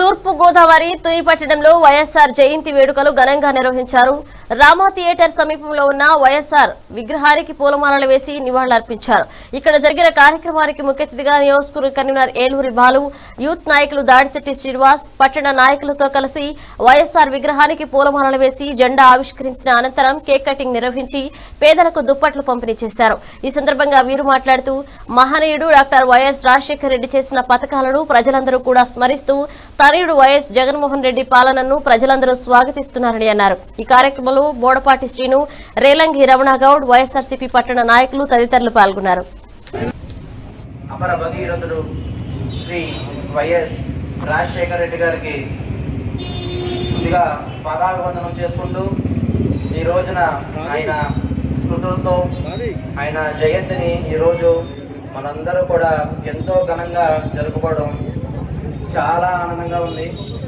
తూర్పు గోదావరి తుని పట్టణంలో వైఎస్ఆర్ జయంతి వేడుకలు ఘనంగా నిర్వహించారు రామా థియేటర్ సమీపంలో ఉన్న వైఎస్ఆర్ విగ్రహానికి పూలమాలలు వేసి నివాళులర్పించారు ఇక్కడ జరిగిన కార్యక్రమానికి ముఖ్య అతిథిగా నియోజకవర్గ కన్వీనర్ ఏలూరి బాలు యూత్ నాయకులు దాడిశెట్టి శ్రీనివాస్ పట్టణ నాయకులతో కలిసి వైఎస్ఆర్ విగ్రహానికి పూలమాలలు వేసి జెండా ఆవిష్కరించిన అనంతరం కేక్ కటింగ్ నిర్వహించి పేదలకు దుప్పట్లు పంపిణీ చేశారు ఈ సందర్భంగా వీరు మాట్లాడుతూ మహనీయుడు డాక్టర్ వైఎస్ రాజశేఖర రెడ్డి చేసిన పథకాలను ప్రజలందరూ కూడా స్మరిస్తూ తనయుడు వైఎస్ జగన్మోహన్ రెడ్డి పాలనను ప్రజలందరూ స్వాగతిస్తున్నారని అన్నారు ఈ కార్యక్రమంలో బోడపాటి శ్రీను రేలంగి రమణగౌడ్ వైఎస్ఆర్సీపీ పట్టణ నాయకులు తదితరులు పాల్గొన్నారు అపర భగీరథుడు శ్రీ వైఎస్ రాజశేఖర రెడ్డి గారికి ముందుగా పాదాభివందనం చేసుకుంటూ ఈ రోజున ఆయన స్మృతులతో ఆయన జయంతిని ఈరోజు మనందరూ కూడా ఎంతో ఘనంగా జరుపుకోవడం చాలా ఆనందంగా ఉంది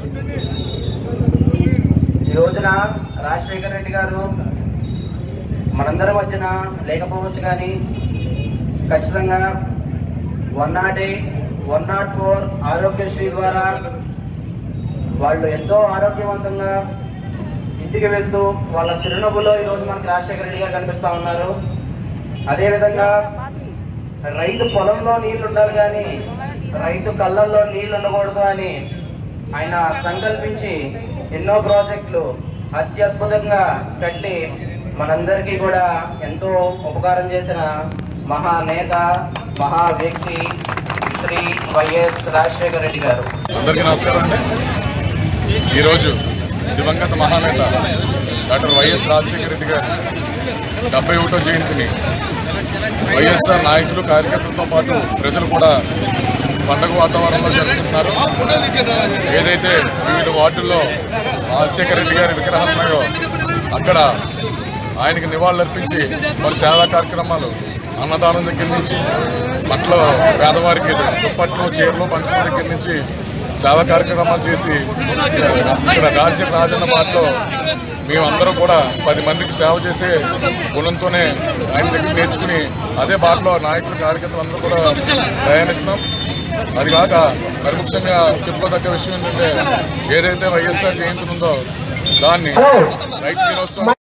ఈ రోజున రాజశేఖర రెడ్డి గారు మనందరి మధ్యన లేకపోవచ్చు కానీ ఖచ్చితంగా one not eight one not four Aarogyasri ద్వారా వాళ్ళు ఎంతో ఆరోగ్యవంతంగా ఇంటికి వెళ్తూ వాళ్ళ చిరునవ్వులో ఈరోజు మనకి రాజశేఖర రెడ్డి గారు కనిపిస్తూ ఉన్నారు అదేవిధంగా రైతు పొలంలో నీళ్లు ఉండాలి కానీ రైతు కళ్ళల్లో నీళ్లు ఉండకూడదు అని ఆయన సంకల్పించి ఎన్నో ప్రాజెక్టులు అత్యద్భుతంగా కట్టి మనందరికీ కూడా ఎంతో ఉపకారం చేసిన మహా నేత మహా వ్యక్తి శ్రీ వైఎస్ రాజశేఖర రెడ్డి గారు అందరికీ నమస్కారం అండి ఈరోజు దివంగత మహానేత డాక్టర్ వైఎస్ రాజశేఖర రెడ్డి గారి డెబ్బై ఒకటో జయంతిని వైఎస్ఆర్ నాయకులు కార్యకర్తలతో పాటు ప్రజలు కూడా పండగ వాతావరణంలో జరుపుకుంటున్నారు ఏదైతే వివిధ వార్డుల్లో రాజశేఖర రెడ్డి గారి విగ్రహాలు ఉన్నాయో అక్కడ ఆయనకి నివాళులర్పించి మరి సేవా కార్యక్రమాలు అన్నదానం దగ్గర నుంచి పట్ల పేదవారికి దుప్పట్లు చీరలు పంచడం దగ్గర నుంచి సేవా కార్యక్రమాలు చేసి ఇక్కడ దార్శక రాజన్న పాటలో మేమందరం కూడా పది మందికి సేవ చేసే గుణంతోనే ఆయన దగ్గర నేర్చుకుని అదే బాటలో నాయకులు కార్యకర్తలు అందరూ కూడా ప్రయాణిస్తున్నాం అది కాక మరి ముఖ్యంగా చెప్పుకోదగ్గ విషయం ఏంటంటే ఏదైతే వైఎస్ఆర్ జయంతి ఉందో దాన్ని రైతు దినోత్సవం